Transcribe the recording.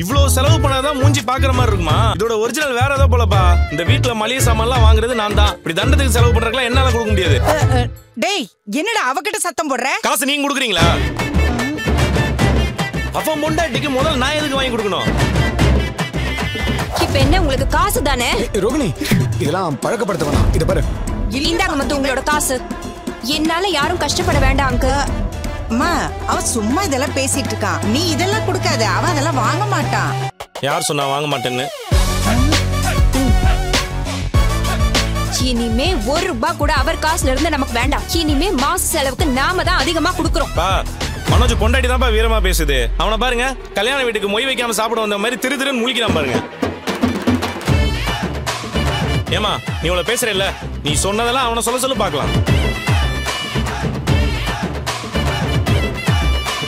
இவ்வளவு செலவு பண்ணாதான் மூஞ்சி பாக்குற மாதிரி இருக்குமா இதோட ஒரிஜினல் வேற ஏதோ போலப்பா இந்த வீட்டுல மளிகை சாமான்லாம் வாங்குறது நான் தான் இப்படி தண்டத்துக்கு செலவு பண்றதுக்குலாம் என்னால கொடுக்க முடியாது அஹ், அஹ், டேய் என்னடா அவகிட்ட சத்தம் போடுற காசு நீங்க கொடுக்குறீங்களா அப்ப முண்டாட்டிக்கு முதல்ல நான் எதுக்கு வாங்கி கொடுக்கணும் இப்ப என்ன உங்களுக்கு காசு தானே ஏய், ரோகிணி இதெல்லாம் பழக்கப்படுத்த வேணாம் இத பாரு இந்தாங்க மத்த உங்களோட காசு என்னால யாரும் கஷ்டப்பட வேண்டாம் அங்கிள் அம்மா அவ சும்மா இதெல்லாம் பேசிட்டு இருக்கான் நீ இதெல்லாம் கொடுக்காத அவ அதெல்லாம் வாங்க மாட்டான் யார் சொன்னா வாங்க மாட்டேன்னு இனிமே ஒரு ரூபாய் கூட அவர் காசுல இருந்து நமக்கு வேண்டாம் இனிமே மாச செலவுக்கு நாம தான் அதிகமா கொடுக்கறோம் பா மனோஜ் பொண்டாட்டி தான்ப்பா வீரமா பேசுது அவனை பாருங்க கல்யாண வீட்டுக்கு மொய் வைக்காம சாப்பிட வந்த மாதிரி திரு திருன்னு முழிக்கிறான் பாருங்க ஏமா நீ இவ்வளவு பேசுற இல்ல நீ சொன்னதெல்லாம் அவனை சொல்ல சொல்ல பார்க்கலாம்